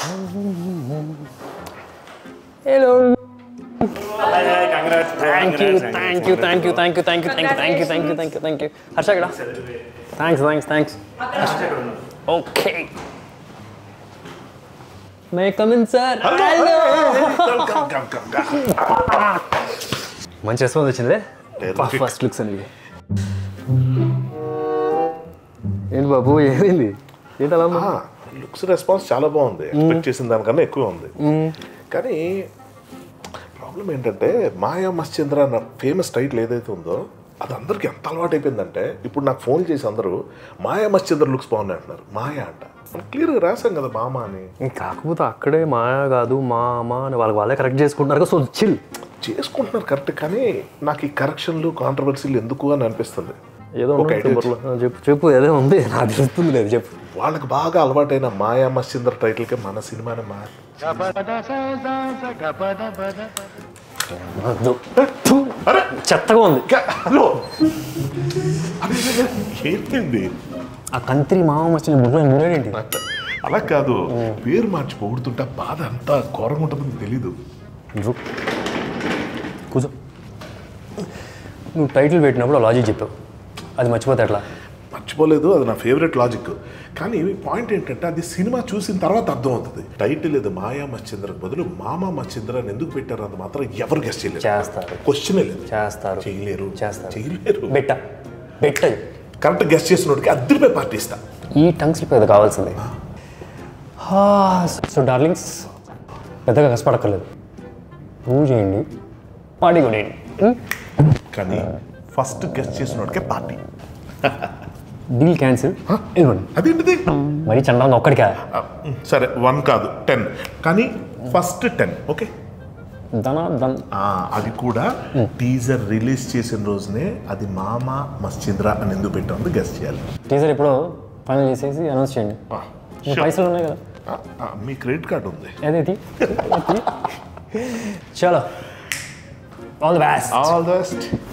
Hello thank you thank you thank you thank you thank you thank you thank you thank you thank you thank you Harsha ఇక్కడ thanks thanks thanks okay may come in sir మంచి response వచ్చింది first looks అండి ఏంటి బాబు ఏమైంది ఏంటి అలా ఉన్నావు? Looks response చాలా బాగుంది ఎక్స్పెక్ట్ చేసిన దానికన్నా ఎక్కువ ఉంది కానీ ప్రాబ్లం ఏంటంటే మాయా మశ్చంద్ర అన్న ఫేమస్ టైటిల్ ఏదైతే ఉందో అది అందరికి ఎంత అలవాటు అయిపోయిందంటే ఇప్పుడు నాకు ఫోన్ చేసి అందరూ మాయా మశ్చంద్ర లుక్స్ బాగున్నాయి అంటున్నారు మాయా అంట మనం క్లియర్గా రాసాం కదా మామ అని కాకపోతే అక్కడే మాయా కాదు మా అమ్మ అని వాళ్ళకి వాళ్ళే కరెక్ట్ చేసుకుంటున్నారు సో చిల్ చేసుకుంటున్నారు కరెక్ట్ కానీ నాకు ఈ కరెక్షన్లు కాంట్రవర్సీలు ఎందుకు అని అనిపిస్తుంది ఏదో ఒక ఉంది idea బుర్రలో. ఆ, చెప్పు చెప్పు ఏదో ఉంది నాకు తెలుస్తుంది లేదు చెప్పు వాళ్ళకి బాగా అలవాటైన మాయా మశ్చంద్ర టైటిల్కే మన సినిమానే మా వద్దు. థు. చెత్తగా ఉంది హలో ఏంటండి ఆ కంత్రి మామ వచ్చిన బుర్రలో మురేంటి అలా కాదు పేరు మార్చి పొగుడుతుంటే ఆ బాధ అంతా ఘోరంగా ఉంటుందని తెలీదు కూర్చో నువ్వు టైటిల్ పెట్టినప్పుడు లాజిక్ చెప్పావు అది మర్చిపోతే ఎట్లా మర్చిపోలేదు అది నా ఫేవరెట్ లాజిక్ కానీ పాయింట్ ఏంటంటే అది సినిమా చూసిన తర్వాత అర్థం అవుతుంది టైటిల్ ఇది మాయా మచ్చింద్రకు బదులు మామా మచ్చింద్ర అని ఎందుకు పెట్టారు అంత మాత్రం ఎవరు గెస్ట్ చేయలేరు చేస్తారు క్వశ్చనే లేదు చేస్తారు చేయలేరు చేస్తారు. చేయలేరు బెట్ట బెట్టది కరెక్ట్ గెస్ట్ చేసినోడికి అద్దరిపై పార్టీ ఇస్తా ఈ టంగ్ స్లిప్ అది కావాల్సింది సో డార్లింగ్స్ పెద్దగా కష్టపడక్కర్లేదు ప్రూవ్ చేయండి పార్టీ కొనేయండి కానీ ఫస్ట్ గెస్ట్ చేసినోడికే పార్టీ డీల్ క్యాన్సిల్ ఇదిగోండి అదేంటిది మరీ చండాలంగా ఒక్కడికా ఆ, సరే వన్ కాదు టెన్ కానీ ఫస్ట్ టెన్ ఓకే దన దన్ ఆ, అది కూడా టీజర్ రిలీజ్ చేసిన రోజునే అది మామ మశ్చింద్ర అని ఎందుకు పెట్టాము గెస్ట్ చేయాలి టీజర్ ఎప్పుడో ఫైనల్ చేసేసి అనౌన్స్ చేయండి ఆ, ఇంకా sure. పైసలు ఉన్నాయి కదా ఆ, ఆ, మీ క్రెడిట్ కార్డు ఉంది అదేది చలో all the best all the best